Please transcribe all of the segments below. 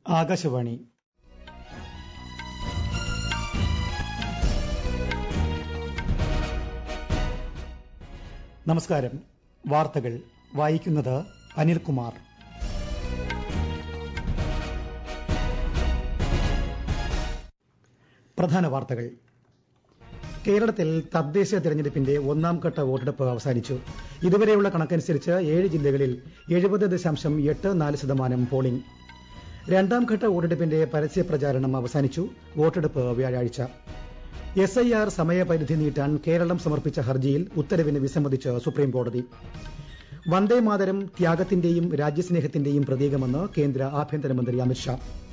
ആകാശവാണി നമസ്കാരം വാർത്തകൾ വായിക്കുന്നത് അനിൽകുമാർ പ്രധാന വാർത്തകൾ കേരളത്തിൽ തദ്ദേശ തെരഞ്ഞെടുപ്പിന്റെ ഒന്നാം ഘട്ട വോട്ടെടുപ്പ് അവസാനിച്ചു ഇതുവരെയുള്ള കണക്കനുസരിച്ച് ഏഴ് ജില്ലകളിൽ എഴുപത് ദശാംശം എട്ട് നാല് ശതമാനം പോളിംഗ് രണ്ടാം ഘട്ട വോട്ടെടുപ്പിന്റെ പരസ്യ പ്രചാരണം അവസാനിച്ചു വോട്ടെടുപ്പ് വ്യാഴാഴ്ച എസ് ഐ ആർ സമയപരിധി നീട്ടാൻ കേരളം സമർപ്പിച്ച ഹർജിയിൽ ഉത്തരവിന് വിസമ്മതിച്ച് സുപ്രീംകോടതി വന്ദേമാതരം ത്യാഗത്തിന്റെയും രാജ്യസ്നേഹത്തിന്റെയും പ്രതീകമെന്ന് കേന്ദ്ര ആഭ്യന്തരമന്ത്രി അമിത്ഷാ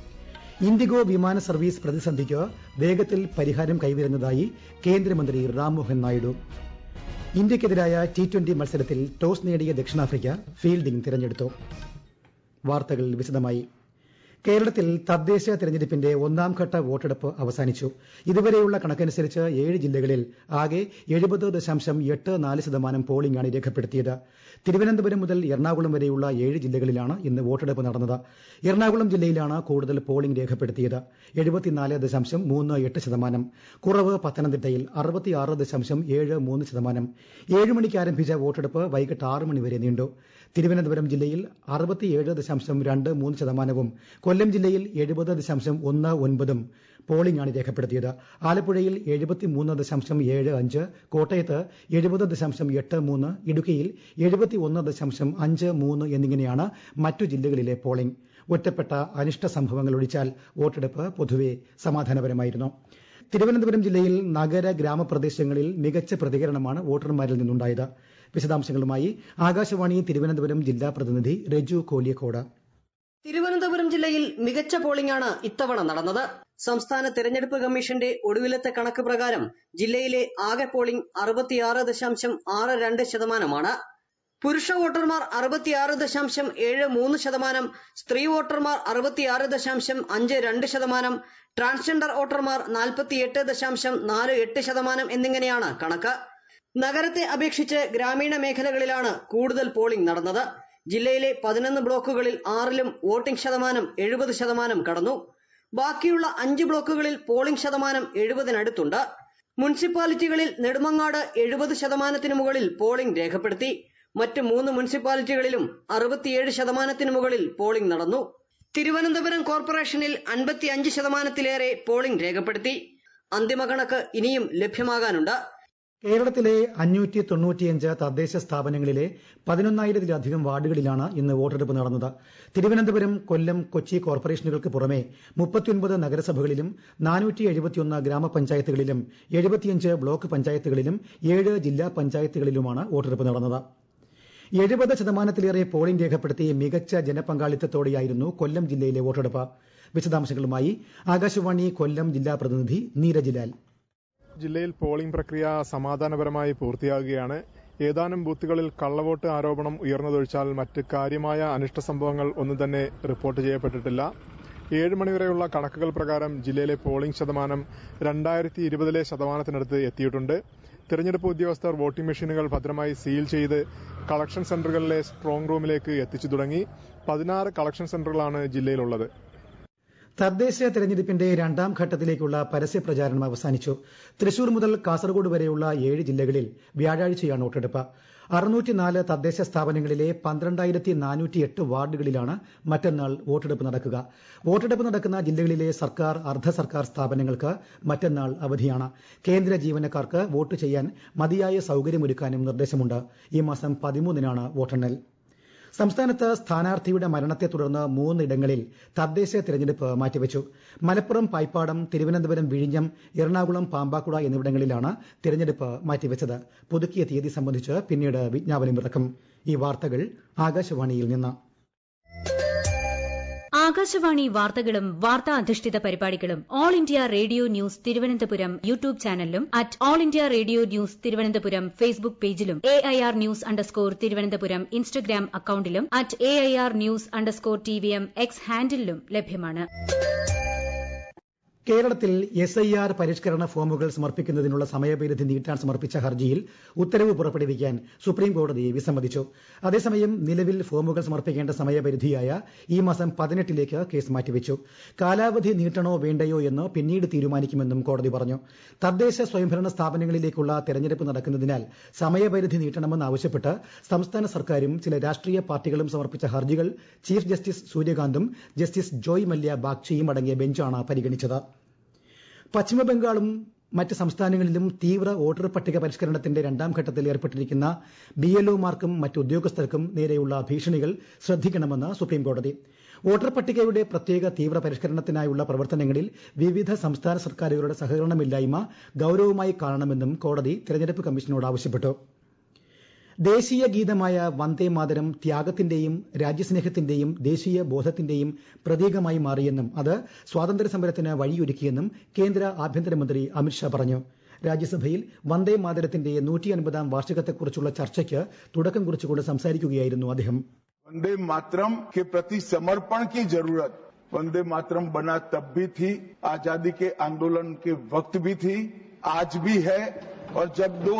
ഇൻഡിഗോ വിമാന സർവീസ് പ്രതിസന്ധിക്ക് വേഗത്തിൽ പരിഹാരം കൈവരുന്നതായി കേന്ദ്രമന്ത്രി റാംമോഹൻ നായിഡു ഇന്ത്യയ്ക്കെതിരായ ടി ട്വന്റി മത്സരത്തിൽ ടോസ് നേടിയ ദക്ഷിണാഫ്രിക്ക ഫീൽഡിംഗ് തിരഞ്ഞെടുത്തു വാർത്തകൾ വിശദമായി കേരളത്തിൽ തദ്ദേശ തെരഞ്ഞെടുപ്പിന്റെ ഒന്നാം ഘട്ട വോട്ടെടുപ്പ് അവസാനിച്ചു ഇതുവരെയുള്ള കണക്കനുസരിച്ച് ഏഴ് ജില്ലകളിൽ ആകെ എഴുപത് ദശാംശം എട്ട് നാല് ശതമാനം പോളിംഗാണ് രേഖപ്പെടുത്തിയത് തിരുവനന്തപുരം മുതൽ എറണാകുളം വരെയുള്ള ഏഴ് ജില്ലകളിലാണ് ഇന്ന് വോട്ടെടുപ്പ് നടന്നത് എറണാകുളം ജില്ലയിലാണ് കൂടുതൽ പോളിംഗ് രേഖപ്പെടുത്തിയത് എഴുപത്തിനാല് ദശാംശം മൂന്ന് എട്ട് ശതമാനം കുറവ് പത്തനംതിട്ടയിൽ അറുപത്തിയാറ് ദശാംശം ഏഴ് മൂന്ന് ശതമാനം ഏഴ് മണിക്ക് ആരംഭിച്ച വോട്ടെടുപ്പ് വൈകിട്ട് ആറ് മണി വരെ നീണ്ടു തിരുവനന്തപുരം ജില്ലയിൽ അറുപത്തിയേഴ് ദശാംശം രണ്ട് മൂന്ന് ശതമാനവും കൊല്ലം ജില്ലയിൽ എഴുപത് ദശാംശം ഒന്ന് ഒൻപതും പോളിംഗാണ് രേഖപ്പെടുത്തിയത് ആലപ്പുഴയിൽ എഴുപത്തിമൂന്ന് ദശാംശം ഏഴ് അഞ്ച് കോട്ടയത്ത് എഴുപത് ദശാംശം എട്ട് മൂന്ന് ഇടുക്കിയിൽ എഴുപത്തി ഒന്ന് ദശാംശം അഞ്ച് മൂന്ന് എന്നിങ്ങനെയാണ് മറ്റു ജില്ലകളിലെ പോളിംഗ് ഒറ്റപ്പെട്ട അനിഷ്ട സംഭവങ്ങൾ ഒഴിച്ചാൽ വോട്ടെടുപ്പ് പൊതുവെ സമാധാനപരമായിരുന്നു തിരുവനന്തപുരം ജില്ലയിൽ നഗര ഗ്രാമപ്രദേശങ്ങളിൽ മികച്ച പ്രതികരണമാണ് വോട്ടർമാരിൽ നിന്നുണ്ടായത് വിശദാംശങ്ങളുമായി ആകാശവാണി തിരുവനന്തപുരം ജില്ലാ പ്രതിനിധി രജു കോലിയക്കോട് തിരുവനന്തപുരം ജില്ലയിൽ മികച്ച പോളിംഗാണ് ഇത്തവണ നടന്നത് സംസ്ഥാന തെരഞ്ഞെടുപ്പ് കമ്മീഷന്റെ ഒടുവിലത്തെ കണക്ക് പ്രകാരം ജില്ലയിലെ ആകെ പോളിംഗ് അറുപത്തിയാറ് ദശാംശം ആറ് രണ്ട് ശതമാനമാണ് പുരുഷ വോട്ടർമാർ അറുപത്തിയാറ് ദശാംശം ഏഴ് മൂന്ന് ശതമാനം സ്ത്രീ വോട്ടർമാർ അറുപത്തിയാറ് ദശാംശം അഞ്ച് രണ്ട് ശതമാനം ട്രാൻസ്ജെൻഡർ വോട്ടർമാർ നാൽപ്പത്തിയെട്ട് ദശാംശം നാല് എട്ട് ശതമാനം എന്നിങ്ങനെയാണ് കണക്ക് നഗരത്തെ അപേക്ഷിച്ച് ഗ്രാമീണ മേഖലകളിലാണ് കൂടുതൽ പോളിംഗ് നടന്നത് ജില്ലയിലെ പതിനൊന്ന് ബ്ലോക്കുകളിൽ ആറിലും വോട്ടിംഗ് ശതമാനം എഴുപത് ശതമാനം കടന്നു ബാക്കിയുള്ള അഞ്ച് ബ്ലോക്കുകളിൽ പോളിംഗ് ശതമാനം എഴുപതിനടുത്തുണ്ട് മുനിസിപ്പാലിറ്റികളിൽ നെടുമങ്ങാട് എഴുപത് ശതമാനത്തിന് മുകളിൽ പോളിംഗ് രേഖപ്പെടുത്തി മറ്റ് മൂന്ന് മുനിസിപ്പാലിറ്റികളിലും അറുപത്തിയേഴ് ശതമാനത്തിന് മുകളിൽ പോളിംഗ് നടന്നു തിരുവനന്തപുരം കോർപ്പറേഷനിൽ അൻപത്തിയഞ്ച് ശതമാനത്തിലേറെ പോളിംഗ് രേഖപ്പെടുത്തി അന്തിമ കണക്ക് ഇനിയും ലഭ്യമാകാനുണ്ട് കേരളത്തിലെ അഞ്ഞൂറ്റി തൊണ്ണൂറ്റിയഞ്ച് തദ്ദേശ സ്ഥാപനങ്ങളിലെ പതിനൊന്നായിരത്തിലധികം വാർഡുകളിലാണ് ഇന്ന് വോട്ടെടുപ്പ് നടന്നത് തിരുവനന്തപുരം കൊല്ലം കൊച്ചി കോർപ്പറേഷനുകൾക്ക് പുറമെ മുപ്പത്തിയൊൻപത് നഗരസഭകളിലും നാനൂറ്റി എഴുപത്തിയൊന്ന് ഗ്രാമപഞ്ചായത്തുകളിലും എഴുപത്തിയഞ്ച് ബ്ലോക്ക് പഞ്ചായത്തുകളിലും ഏഴ് ജില്ലാ പഞ്ചായത്തുകളിലുമാണ് വോട്ടെടുപ്പ് നടന്നത് എഴുപത് ശതമാനത്തിലേറെ പോളിംഗ് രേഖപ്പെടുത്തി മികച്ച ജനപങ്കാളിത്തത്തോടെയായിരുന്നു കൊല്ലം ജില്ലയിലെ വോട്ടെടുപ്പ് വിശദാംശങ്ങളുമായി ആകാശവാണി കൊല്ലം ജില്ലാ പ്രതിനിധി നീരജ് ലാൽ ജില്ലയിൽ പോളിംഗ് പ്രക്രിയ സമാധാനപരമായി പൂർത്തിയാകുകയാണ് ഏതാനും ബൂത്തുകളിൽ കള്ളവോട്ട് ആരോപണം ഉയർന്നതൊഴിച്ചാൽ മറ്റ് കാര്യമായ അനിഷ്ട സംഭവങ്ങൾ ഒന്നും തന്നെ റിപ്പോർട്ട് ചെയ്യപ്പെട്ടിട്ടില്ല ഏഴ് മണിവരെയുള്ള കണക്കുകൾ പ്രകാരം ജില്ലയിലെ പോളിംഗ് ശതമാനം രണ്ടായിരത്തി ഇരുപതിലെ ശതമാനത്തിനടുത്ത് എത്തിയിട്ടുണ്ട് തെരഞ്ഞെടുപ്പ് ഉദ്യോഗസ്ഥർ വോട്ടിംഗ് മെഷീനുകൾ ഭദ്രമായി സീൽ ചെയ്ത് കളക്ഷൻ സെന്ററുകളിലെ സ്ട്രോങ് റൂമിലേക്ക് എത്തിച്ചു തുടങ്ങി പതിനാറ് കളക്ഷൻ സെന്ററുകളാണ് ജില്ലയിലുള്ളത് തദ്ദേശ തെരഞ്ഞെടുപ്പിന്റെ രണ്ടാം ഘട്ടത്തിലേക്കുള്ള പരസ്യ പ്രചാരണം അവസാനിച്ചു തൃശൂർ മുതൽ കാസർഗോഡ് വരെയുള്ള ഏഴ് ജില്ലകളിൽ വ്യാഴാഴ്ചയാണ് വോട്ടെടുപ്പ് അറുന്നൂറ്റിനാല് തദ്ദേശ സ്ഥാപനങ്ങളിലെ പന്ത്രണ്ടായിരത്തി നാനൂറ്റിയെട്ട് വാർഡുകളിലാണ് മറ്റന്നാൾ വോട്ടെടുപ്പ് നടക്കുക വോട്ടെടുപ്പ് നടക്കുന്ന ജില്ലകളിലെ സർക്കാർ അർദ്ധ സർക്കാർ സ്ഥാപനങ്ങൾക്ക് മറ്റന്നാൾ അവധിയാണ് കേന്ദ്ര ജീവനക്കാർക്ക് വോട്ട് ചെയ്യാൻ മതിയായ സൌകര്യമൊരുക്കാനും നിർദ്ദേശമുണ്ട് ഈ മാസം പതിമൂന്നിനാണ് വോട്ടെണ്ണൽ സംസ്ഥാനത്ത് സ്ഥാനാർത്ഥിയുടെ മരണത്തെ തുടർന്ന് മൂന്നിടങ്ങളിൽ തദ്ദേശ തെരഞ്ഞെടുപ്പ് മാറ്റിവെച്ചു മലപ്പുറം പായ്പാടം തിരുവനന്തപുരം വിഴിഞ്ഞം എറണാകുളം പാമ്പാക്കുട എന്നിവിടങ്ങളിലാണ് തെരഞ്ഞെടുപ്പ് മാറ്റിവെച്ചത് പുതുക്കിയ തീയതി സംബന്ധിച്ച് പിന്നീട് വിജ്ഞാപനമിറക്കും ഈ വാർത്തകൾ ആകാശവാണിയിൽ നിന്ന് ആകാശവാണി വാർത്തകളും വാർത്താ അധിഷ്ഠിത പരിപാടികളും all India radio news Thiruvananthapuram YouTube ചാനലിലും at all India radio news Thiruvananthapuram Facebook പേജിലും A I R news underscore Thiruvananthapuram Instagram അക്കൌണ്ടിലും at A I R news underscore T V M X ഹാൻഡിലും ലഭ്യമാണ് കേരളത്തിൽ എസ് ഐ ആർ പരിഷ്കരണ ഫോമുകൾ സമർപ്പിക്കുന്നതിനുള്ള സമയപരിധി നീട്ടാൻ സമർപ്പിച്ച ഹർജിയിൽ ഉത്തരവ് പുറപ്പെടുവിക്കാൻ സുപ്രീം കോടതി വിസമ്മതിച്ചു അതേസമയം നിലവിൽ ഫോമുകൾ സമർപ്പിക്കേണ്ട സമയപരിധിയായ ഈ മാസം പതിനെട്ടിലേക്ക് കേസ് മാറ്റിവെച്ചു കാലാവധി നീട്ടണോ വേണ്ടയോ എന്ന് പിന്നീട് തീരുമാനിക്കുമെന്നും കോടതി പറഞ്ഞു തദ്ദേശ സ്വയംഭരണ സ്ഥാപനങ്ങളിലേക്കുള്ള തെരഞ്ഞെടുപ്പ് നടക്കുന്നതിനാൽ സമയപരിധി നീട്ടണമെന്നാവശ്യപ്പെട്ട് സംസ്ഥാന സർക്കാരും ചില രാഷ്ട്രീയ പാർട്ടികളും സമർപ്പിച്ച ഹർജികൾ ചീഫ് ജസ്റ്റിസ് സൂര്യകാന്തും ജസ്റ്റിസ് ജോയ് മല്യ ബാഗ്ചിയും അടങ്ങിയ ബെഞ്ചാണ് പരിഗണിച്ചത് പശ്ചിമബംഗാളും മറ്റ് സംസ്ഥാനങ്ങളിലും തീവ്ര വോട്ടർ പട്ടിക പരിഷ്കരണത്തിന്റെ രണ്ടാം ഘട്ടത്തിൽ ഏർപ്പെട്ടിരിക്കുന്ന ബി എൽ ഒമാർക്കും മറ്റ് ഉദ്യോഗസ്ഥർക്കും നേരെയുള്ള ഭീഷണികൾ ശ്രദ്ധിക്കണമെന്ന് സുപ്രീംകോടതി വോട്ടർ പട്ടികയുടെ പ്രത്യേക തീവ്ര പരിഷ്കരണത്തിനായുള്ള പ്രവർത്തനങ്ങളിൽ വിവിധ സംസ്ഥാന സർക്കാരുകളുടെ സഹകരണമില്ലായ്മ ഗൌരവമായി കാണണമെന്നും കോടതി തെരഞ്ഞെടുപ്പ് കമ്മീഷനോട് ആവശ്യപ്പെട്ടു ദേശീയ ഗീതമായ വന്ദേ മാതരം ത്യാഗത്തിന്റെയും രാജ്യസ്നേഹത്തിന്റെയും ദേശീയ ബോധത്തിന്റെയും പ്രതീകമായി മാറിയെന്നും അത് സ്വാതന്ത്ര്യ സമരത്തിന് വഴിയൊരുക്കിയെന്നും കേന്ദ്ര ആഭ്യന്തരമന്ത്രി അമിത്ഷാ പറഞ്ഞു രാജ്യസഭയിൽ വന്ദേ മാതരത്തിന്റെ നൂറ്റി അൻപതാം വാർഷികത്തെക്കുറിച്ചുള്ള ചർച്ചയ്ക്ക് തുടക്കം കുറിച്ചുകൊണ്ട് സംസാരിക്കുകയായിരുന്നു അദ്ദേഹം वंदे मातरम के प्रति समर्पण की जरूरत वंदे मातरम बना तब भी थी आजादी के आंदोलन के वक्त भी थी आज भी है और जब दो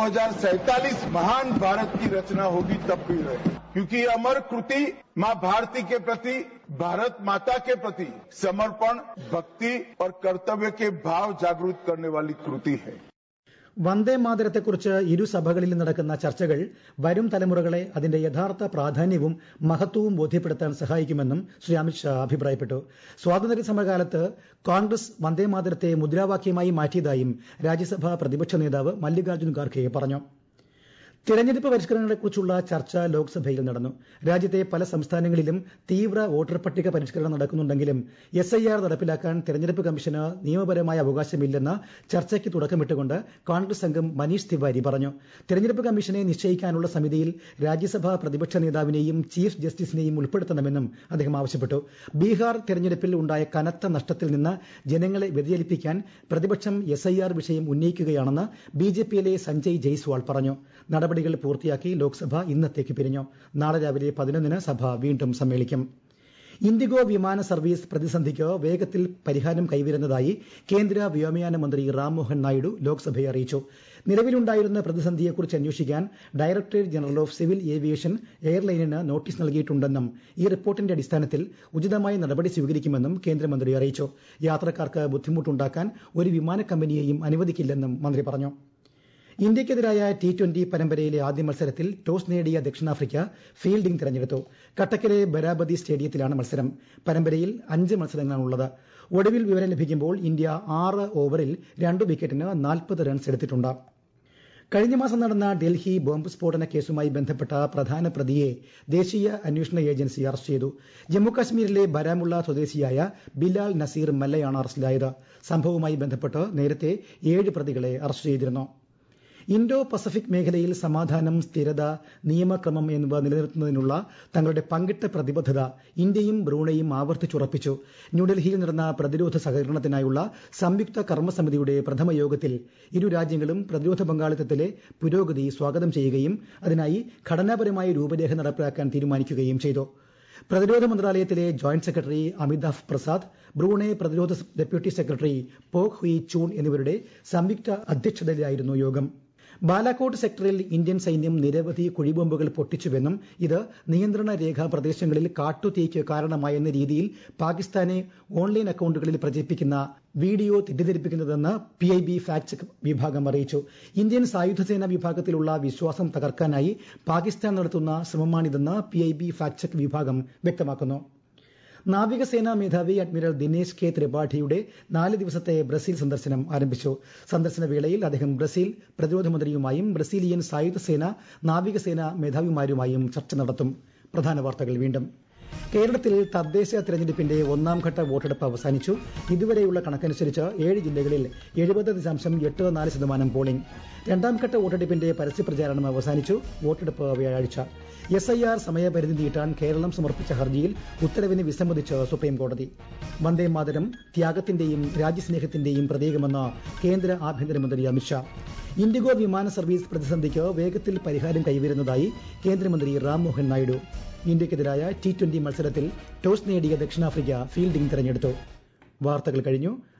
महान भारत की रचना होगी तब भी रहे क्योंकि ये अमर कृति मां भारती के प्रति भारत माता के प्रति समर्पण भक्ति और कर्तव्य के भाव जागृत करने वाली कृति है വന്ദേ മാതരത്തെക്കുറിച്ച് ഇരു സഭകളിലും നടക്കുന്ന ചർച്ചകൾ വരും തലമുറകളെ അതിന്റെ യഥാർത്ഥ പ്രാധാന്യവും മഹത്വവും ബോധ്യപ്പെടുത്താൻ സഹായിക്കുമെന്നും ശ്രീ അമിത്ഷാ അഭിപ്രായപ്പെട്ടു സ്വാതന്ത്ര്യ സമരകാലത്ത് കോൺഗ്രസ് വന്ദേ മാതരത്തെ മുദ്രാവാക്യമായി മാറ്റിയതായും രാജ്യസഭാ പ്രതിപക്ഷ നേതാവ് മല്ലികാർജ്ജുൻ ഖാർഖെ പറഞ്ഞു തിരഞ്ഞെടുപ്പ് പരിഷ്കരണങ്ങളെക്കുറിച്ചുള്ള ചർച്ച ലോക്സഭയിൽ നടന്നു രാജ്യത്തെ പല സംസ്ഥാനങ്ങളിലും തീവ്ര വോട്ടർ പട്ടിക പരിഷ്കരണം നടക്കുന്നുണ്ടെങ്കിലും എസ് ഐ ആർ നടപ്പിലാക്കാൻ തെരഞ്ഞെടുപ്പ് കമ്മീഷന് നിയമപരമായ അവകാശമില്ലെന്ന് ചർച്ചയ്ക്ക് തുടക്കമിട്ടുകൊണ്ട് കോൺഗ്രസ് അംഗം മനീഷ് തിവാരി പറഞ്ഞു തെരഞ്ഞെടുപ്പ് കമ്മീഷനെ നിശ്ചയിക്കാനുള്ള സമിതിയിൽ രാജ്യസഭാ പ്രതിപക്ഷ നേതാവിനെയും ചീഫ് ജസ്റ്റിസിനെയും ഉൾപ്പെടുത്തണമെന്നും അദ്ദേഹം ആവശ്യപ്പെട്ടു ബീഹാർ തെരഞ്ഞെടുപ്പിൽ ഉണ്ടായ കനത്ത നഷ്ടത്തിൽ നിന്ന് ജനങ്ങളെ വ്യതിചലിപ്പിക്കാൻ പ്രതിപക്ഷം എസ് ഐ ആർ വിഷയം ഉന്നയിക്കുകയാണെന്ന് ബി ജെ പിയിലെ സഞ്ജയ് ജയ്സ്വാൾ പറഞ്ഞു നടപടികൾ പൂർത്തിയാക്കി ലോക്സഭ ഇന്നത്തേക്ക് പിരിഞ്ഞു നാളെ രാവിലെ പതിനൊന്നിന് സഭ വീണ്ടും സമ്മേളിക്കും ഇൻഡിഗോ വിമാന സർവീസ് പ്രതിസന്ധിക്ക് വേഗത്തിൽ പരിഹാരം കൈവരുന്നതായി കേന്ദ്ര വ്യോമയാന മന്ത്രി റാംമോഹൻ നായിഡു ലോക്സഭയെ അറിയിച്ചു നിലവിലുണ്ടായിരുന്ന പ്രതിസന്ധിയെക്കുറിച്ച് അന്വേഷിക്കാൻ directorate general of civil aviation എയർലൈനിന് നോട്ടീസ് നൽകിയിട്ടുണ്ടെന്നും ഈ റിപ്പോർട്ടിന്റെ അടിസ്ഥാനത്തിൽ ഉചിതമായ നടപടി സ്വീകരിക്കുമെന്നും കേന്ദ്രമന്ത്രി അറിയിച്ചു യാത്രക്കാർക്ക് ബുദ്ധിമുട്ടുണ്ടാക്കാൻ ഒരു വിമാന കമ്പനിയെയും അനുവദിക്കില്ലെന്നും മന്ത്രി പറഞ്ഞു ഇന്ത്യയ്ക്കെതിരായ ടി ട്വന്റി പരമ്പരയിലെ ആദ്യ മത്സരത്തിൽ ടോസ് നേടിയ ദക്ഷിണാഫ്രിക്ക ഫീൽഡിംഗ് തിരഞ്ഞെടുത്തു കട്ടക്കിലെ ബരാബതി സ്റ്റേഡിയത്തിലാണ് മത്സരം പരമ്പരയിൽ അഞ്ച് മത്സരങ്ങളാണുള്ളത് ഒടുവിൽ വിവരം ലഭിക്കുമ്പോൾ ഇന്ത്യ ആറ് ഓവറിൽ രണ്ട് വിക്കറ്റിന് നാൽപ്പത് റൺസ് എടുത്തിട്ടുണ്ട് കഴിഞ്ഞ മാസം നടന്ന ഡൽഹി ബോംബ് സ്ഫോടന കേസുമായി ബന്ധപ്പെട്ട പ്രധാന പ്രതിയെ ദേശീയ അന്വേഷണ ഏജൻസി അറസ്റ്റ് ചെയ്തു ജമ്മുകാശ്മീരിലെ ബരാമുള്ള സ്വദേശിയായ ബിലാൽ നസീർ മല്ലയാണ് അറസ്റ്റിലായത് സംഭവവുമായി ബന്ധപ്പെട്ട് നേരത്തെ ഏഴ് പ്രതികളെ അറസ്റ്റ് ചെയ്തിരുന്നു ഇൻഡോ പസഫിക് മേഖലയിൽ സമാധാനം സ്ഥിരത നിയമക്രമം എന്നിവ നിലനിർത്തുന്നതിനുള്ള തങ്ങളുടെ പങ്കിട്ട പ്രതിബദ്ധത ഇന്ത്യയും ബ്രൂണയും ആവർത്തിച്ചുറപ്പിച്ചു ന്യൂഡൽഹിയിൽ നടന്ന പ്രതിരോധ സഹകരണത്തിനായുള്ള സംയുക്ത കർമ്മസമിതിയുടെ പ്രഥമ യോഗത്തിൽ ഇരു രാജ്യങ്ങളും പ്രതിരോധ പങ്കാളിത്തത്തിലെ പുരോഗതി സ്വാഗതം ചെയ്യുകയും അതിനായി ഘടനാപരമായ രൂപരേഖ നടപ്പിലാക്കാൻ തീരുമാനിക്കുകയും ചെയ്തു പ്രതിരോധ മന്ത്രാലയത്തിലെ joint secretary Amitabh Prasad Brunei പ്രതിരോധ deputy secretary Pok Hui Choon എന്നിവരുടെ സംയുക്ത അധ്യക്ഷതയിലായിരുന്നു യോഗം ബാലാക്കോട്ട് സെക്ടറിൽ ഇന്ത്യൻ സൈന്യം നിരവധി കുഴിബോംബുകൾ പൊട്ടിച്ചുവെന്നും ഇത് നിയന്ത്രണ രേഖാ പ്രദേശങ്ങളിൽ കാട്ടുതീയ്ക്ക് കാരണമായെന്ന രീതിയിൽ പാകിസ്ഥാനെ ഓൺലൈൻ അക്കൌണ്ടുകളിൽ പ്രചരിപ്പിക്കുന്ന വീഡിയോ തെറ്റിദ്ധരിപ്പിക്കുന്നതെന്ന് P I B fact check വിഭാഗം അറിയിച്ചു ഇന്ത്യൻ സായുധസേന വിഭാഗത്തിലുള്ള വിശ്വാസം തകർക്കാനായി പാകിസ്ഥാൻ നടത്തുന്ന ശ്രമമാണിതെന്ന് P I B fact check വിഭാഗം വ്യക്തമാക്കുന്നു നാവികസേനാ മേധാവി അഡ്മിറൽ ദിനേശ് കെ ത്രിപാഠിയുടെ നാല് ദിവസത്തെ ബ്രസീൽ സന്ദർശനം ആരംഭിച്ചു സന്ദർശന വേളയിൽ അദ്ദേഹം ബ്രസീൽ പ്രതിരോധ മന്ത്രിയുമായും ബ്രസീലിയൻ സായുധസേന നാവികസേന മേധാവിമാരുമായും ചർച്ച നടത്തും പ്രധാന വാർത്തകൾ വീണ്ടും കേരളത്തിൽ തദ്ദേശ തെരഞ്ഞെടുപ്പിന്റെ ഒന്നാം ഘട്ട വോട്ടെടുപ്പ് അവസാനിച്ചു ഇതുവരെയുള്ള കണക്കനുസരിച്ച് ഏഴ് ജില്ലകളിൽ എഴുപത് ദശാംശം എട്ട് നാല് ശതമാനം പോളിംഗ് രണ്ടാം ഘട്ട വോട്ടെടുപ്പിന്റെ പരസ്യപ്രചാരണം അവസാനിച്ചു വോട്ടെടുപ്പ് വ്യാഴാഴ്ച എസ് ഐ ആർ സമയപരിധി നീട്ടാൻ കേരളം സമർപ്പിച്ച ഹർജിയിൽ ഉത്തരവിന് വിസമ്മതിച്ച് സുപ്രീംകോടതി വന്ദേ മാതരം ത്യാഗത്തിന്റെയും രാജ്യസ്നേഹത്തിന്റെയും പ്രതീകമെന്ന് കേന്ദ്ര ആഭ്യന്തരമന്ത്രി അമിത്ഷാ ഇൻഡിഗോ വിമാന സർവീസ് പ്രതിസന്ധിക്ക് വേഗത്തിൽ പരിഹാരം കൈവരുന്നതായി കേന്ദ്രമന്ത്രി റാംമോഹൻ നായിഡു ഇന്ത്യയ്ക്കെതിരായ ടി ട്വന്റി മത്സരത്തിൽ ടോസ് നേടിയ ദക്ഷിണാഫ്രിക്ക ഫീൽഡിംഗ് തെരഞ്ഞെടുത്തു വാർത്തകൾ കഴിഞ്ഞു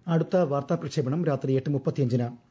അടുത്ത വാർത്താ പ്രക്ഷേപണം രാത്രി എട്ട് മുപ്പത്തിയഞ്ചിന്